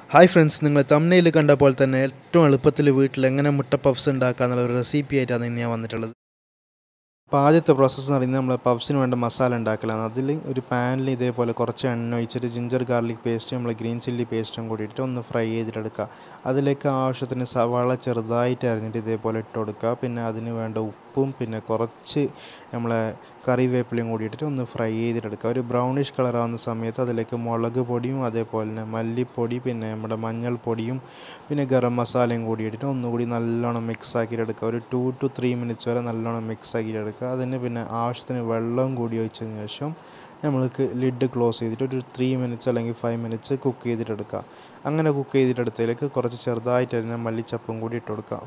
hi friends നിങ്ങൾ തമ്നയിൽ കണ്ട പോലെ തന്നെ ഏറ്റവും എളുപ്പത്തിൽ വീട്ടിൽ എങ്ങനെ മുട്ട പഫ്സ് ഉണ്ടാക്കുക എന്നുള്ള ഒരു റെസിപ്പി ആയിട്ടാണ് ഇന്ന് ഞാൻ വന്നിട്ടുള്ളത് അപ്പോൾ ആദ്യത്തെ പ്രോസസ്സ് എന്ന് പറയുന്നത് നമ്മൾ പഫ്സിന് വേണ്ട മസാല ഉണ്ടാക്കലാണ് അതിൽ ഒരു പാനിൽ ഇതേപോലെ കുറച്ച് എണ്ണ ഒഴിച്ചിട്ട് ജിഞ്ചർ ഗാർലിക് പേസ്റ്റ് നമ്മൾ ഗ്രീൻ ചില്ലി പേസ്റ്റും കൂടിയിട്ട് ഒന്ന് ഫ്രൈ ചെയ്തിട്ടെടുക്കുക അതിലേക്ക് ആവശ്യത്തിന് സവാള ചെറുതായിട്ട് അരിഞ്ഞിട്ട് ഇതേപോലെ ഇട്ട് കൊടുക്കുക പിന്നെ അതിന് വേണ്ട ഉപ്പും പിന്നെ കുറച്ച് നമ്മളെ കറിവേപ്പിലയും കൂടി ഇട്ടിട്ട് ഒന്ന് ഫ്രൈ ചെയ്തിട്ടെടുക്കുക ഒരു ബ്രൗണിഷ് കളറാവുന്ന സമയത്ത് അതിലേക്ക് മുളക് പൊടിയും അതേപോലെ തന്നെ മല്ലിപ്പൊടി പിന്നെ നമ്മുടെ മഞ്ഞൾപ്പൊടിയും പിന്നെ ഗരം മസാലയും കൂടി ഇട്ടിട്ട് ഒന്നുകൂടി നല്ലോണം മിക്സ് ആക്കിയിട്ടെടുക്കുക ഒരു ടു ടു ത്രീ മിനിറ്റ്സ് വരെ നല്ലോണം മിക്സ് ആക്കിയിട്ടെടുക്കുക അതിന് പിന്നെ ആവശ്യത്തിന് വെള്ളം കൂടി ഒഴിച്ചതിന് ശേഷം നമ്മൾക്ക് ലിഡ് ക്ലോസ് ചെയ്തിട്ട് ഒരു ത്രീ മിനിറ്റ്സ് അല്ലെങ്കിൽ ഫൈവ് മിനിറ്റ്സ് കുക്ക് ചെയ്തിട്ടെടുക്കുക അങ്ങനെ കുക്ക് ചെയ്തിട്ടെടുത്തതിലേക്ക് കുറച്ച് ചെറുതായിട്ട് അരിഞ്ഞ മല്ലിച്ചപ്പും കൂടി ഇട്ട് കൊടുക്കുക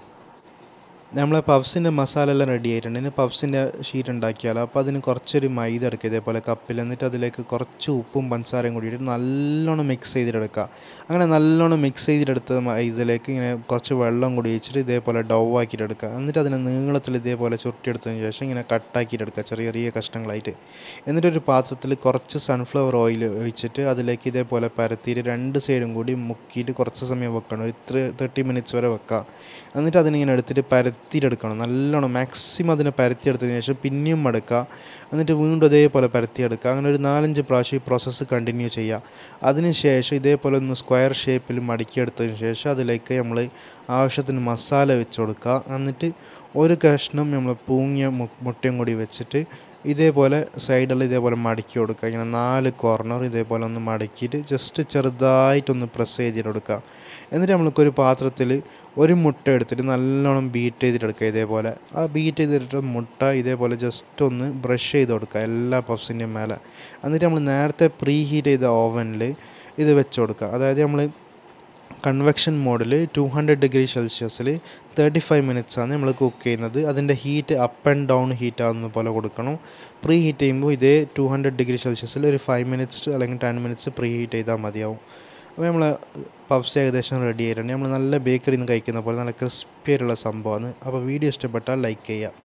നമ്മളെ പഫ്സിൻ്റെ മസാല എല്ലാം റെഡി ആയിട്ടുണ്ട് ഇനി പഫ്സിൻ്റെ ഷീറ്റ് ഉണ്ടാക്കിയാലോ അപ്പോൾ അതിന് കുറച്ചൊരു മൈദ എടുക്കുക ഇതേപോലെ കപ്പിൽ എന്നിട്ട് അതിലേക്ക് കുറച്ച് ഉപ്പും പഞ്ചസാരയും കൂടി ഇട്ട് നല്ലോണം മിക്സ് ചെയ്തിട്ടെടുക്കുക അങ്ങനെ നല്ലോണം മിക്സ് ചെയ്തിട്ടെടുത്ത മൈദയിലേക്ക് ഇങ്ങനെ കുറച്ച് വെള്ളം കൂടി ഒഴിച്ചിട്ട് ഇതേപോലെ ഡൗ ആക്കിയിട്ടെടുക്കുക എന്നിട്ട് അതിനെ നീളത്തിൽ ഇതേപോലെ ചുരുട്ടിയെടുത്തതിന് ശേഷം ഇങ്ങനെ കട്ടാക്കിയിട്ടെടുക്കുക ചെറിയ ചെറിയ കഷ്ണങ്ങളായിട്ട് എന്നിട്ടൊരു പാത്രത്തിൽ കുറച്ച് സൺഫ്ലവർ ഓയിൽ ഒഴിച്ചിട്ട് അതിലേക്ക് ഇതേപോലെ പരത്തിയിട്ട് രണ്ട് സൈഡും കൂടി മുക്കിയിട്ട് കുറച്ച് സമയം വെക്കണം ഒരു ത്രീ തേർട്ടി മിനിറ്റ്സ് വരെ വെക്കുക എന്നിട്ട് അതിനിങ്ങനെ എടുത്തിട്ട് പരത്തിയെടുക്കണം നല്ലോണം മാക്സിമം അതിനെ പരത്തിയെടുത്തതിന് ശേഷം പിന്നെയും മടക്കുക എന്നിട്ട് വീണ്ടും അതേപോലെ പരത്തിയെടുക്കുക അങ്ങനെ ഒരു നാലഞ്ച് പ്രാവശ്യം ഈ പ്രോസസ്സ് കണ്ടിന്യൂ ചെയ്യുക അതിന് ശേഷം ഇതേപോലെ ഒന്ന് സ്ക്വയർ ഷേപ്പിൽ മടക്കിയെടുത്തതിന് ശേഷം അതിലേക്ക് നമ്മൾ ആവശ്യത്തിന് മസാല വെച്ച് കൊടുക്കുക എന്നിട്ട് ഒരു കഷ്ണം നമ്മൾ പൂങ്ങിയ മുട്ടയും കൂടി വെച്ചിട്ട് ഇതേപോലെ സൈഡിൽ ഇതേപോലെ മടക്കി കൊടുക്കുക ഇങ്ങനെ നാല് കോർണർ ഇതേപോലെ ഒന്ന് മടക്കിയിട്ട് ജസ്റ്റ് ചെറുതായിട്ടൊന്ന് പ്രസ് ചെയ്തിട്ട് കൊടുക്കുക എന്നിട്ട് നമ്മൾക്കൊരു പാത്രത്തിൽ ഒരു മുട്ട എടുത്തിട്ട് നല്ലോണം ബീറ്റ് ചെയ്തിട്ടെടുക്കുക ഇതേപോലെ ആ ബീറ്റ് ചെയ്തിട്ട് മുട്ട ഇതേപോലെ ജസ്റ്റ് ഒന്ന് ബ്രഷ് ചെയ്ത് കൊടുക്കുക എല്ലാ പഫ്സിൻ്റെയും മേലെ എന്നിട്ട് നമ്മൾ നേരത്തെ പ്രീ ഹീറ്റ് ചെയ്ത ഓവനിൽ ഇത് വെച്ച് കൊടുക്കുക അതായത് നമ്മൾ കൺവെക്ഷൻ മോഡിൽ ടു ഹൺഡ്രഡ് ഡിഗ്രി സെൽഷ്യസിൽ തേർട്ടി ഫൈവ് മിനിറ്റ്സാണ് നമ്മൾ കുക്ക് ചെയ്യുന്നത് അതിൻ്റെ heat up and down heat ആകുന്ന പോലെ കൊടുക്കണം പ്രീ ഹീറ്റ് ചെയ്യുമ്പോൾ ഇതേ ടു ഹൺഡ്രഡ് ഡിഗ്രി സെൽഷ്യസിൽ ഒരു ഫൈവ് മിനിറ്റ്സ് അല്ലെങ്കിൽ ടെൻ മിനിറ്റ്സ് പ്രീ ഹീറ്റ് ചെയ്താൽ മതിയാവും അപ്പോൾ നമ്മൾ പഫ്സ് ഏകദേശം റെഡി ആയിട്ടുണ്ട് നമ്മൾ നല്ല ബേക്കറിയിൽ നിന്ന് കഴിക്കുന്ന പോലെ നല്ല ക്രിസ്പി ആയിട്ടുള്ള സംഭവമാണ് അപ്പോൾ വീഡിയോ ഇഷ്ടപ്പെട്ടാൽ ലൈക്ക് ചെയ്യുക